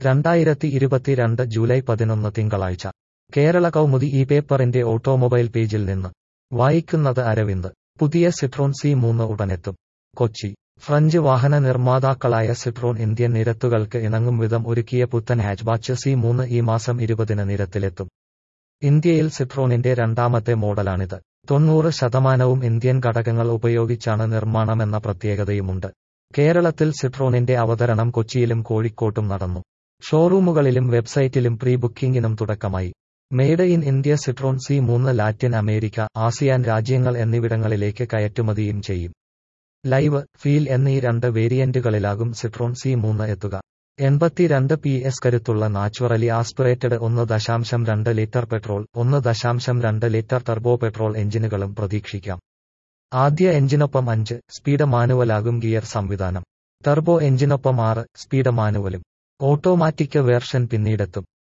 രണ്ടായിരത്തി ഇരുപത്തിരണ്ട് ജൂലൈ പതിനൊന്ന് തിങ്കളാഴ്ച കേരള കൗമുദി ഈ പേപ്പറിന്റെ ഓട്ടോമൊബൈൽ പേജിൽ നിന്ന് വായിക്കുന്നത് അരവിന്ദ് പുതിയ സിട്രോൺ സി മൂന്ന് ഉടനെത്തും കൊച്ചി ഫ്രഞ്ച് വാഹന നിർമ്മാതാക്കളായ സിട്രോൺ ഇന്ത്യൻ നിരത്തുകൾക്ക് ഇണങ്ങും വിധം ഒരുക്കിയ പുത്തൻ ഹാച്ച്ബാച്ച് സി മൂന്ന് ഈ മാസം ഇരുപതിന് നിരത്തിലെത്തും ഇന്ത്യയിൽ സിട്രോണിന്റെ രണ്ടാമത്തെ മോഡലാണിത് തൊണ്ണൂറ് ശതമാനവും ഇന്ത്യൻ ഘടകങ്ങൾ ഉപയോഗിച്ചാണ് നിർമ്മാണമെന്ന പ്രത്യേകതയുമുണ്ട് കേരളത്തിൽ സിട്രോണിന്റെ അവതരണം കൊച്ചിയിലും കോഴിക്കോട്ടും നടന്നു ഷോറൂമുകളിലും വെബ്സൈറ്റിലും പ്രീ ബുക്കിംഗിനും തുടക്കമായി made in India Citroen C മൂന്ന് ലാറ്റിൻ അമേരിക്ക ആസിയാൻ രാജ്യങ്ങൾ എന്നിവിടങ്ങളിലേക്ക് കയറ്റുമതിയും ചെയ്യും ലൈവ് ഫീൽ എന്നീ രണ്ട് വേരിയന്റുകളിലാകും സിട്രോൺ സി മൂന്ന് എത്തുക എൺപത്തിരണ്ട് പി എസ് കരുത്തുള്ള നാച്ചുറലി ആസ്പിറേറ്റഡ് ഒന്ന് ദശാംശം രണ്ട് ലിറ്റർ പെട്രോൾ ഒന്ന് ദശാംശം രണ്ട് ലിറ്റർ ടർബോ പെട്രോൾ എഞ്ചിനുകളും പ്രതീക്ഷിക്കാം ആദ്യ എഞ്ചിനൊപ്പം അഞ്ച് സ്പീഡ് മാനുവലാകും ഗിയർ സംവിധാനം ടർബോ എഞ്ചിനൊപ്പം ആറ് സ്പീഡ് മാനുവലും ഓട്ടോമാറ്റിക് വേർഷൻ പിന്നീടെത്തും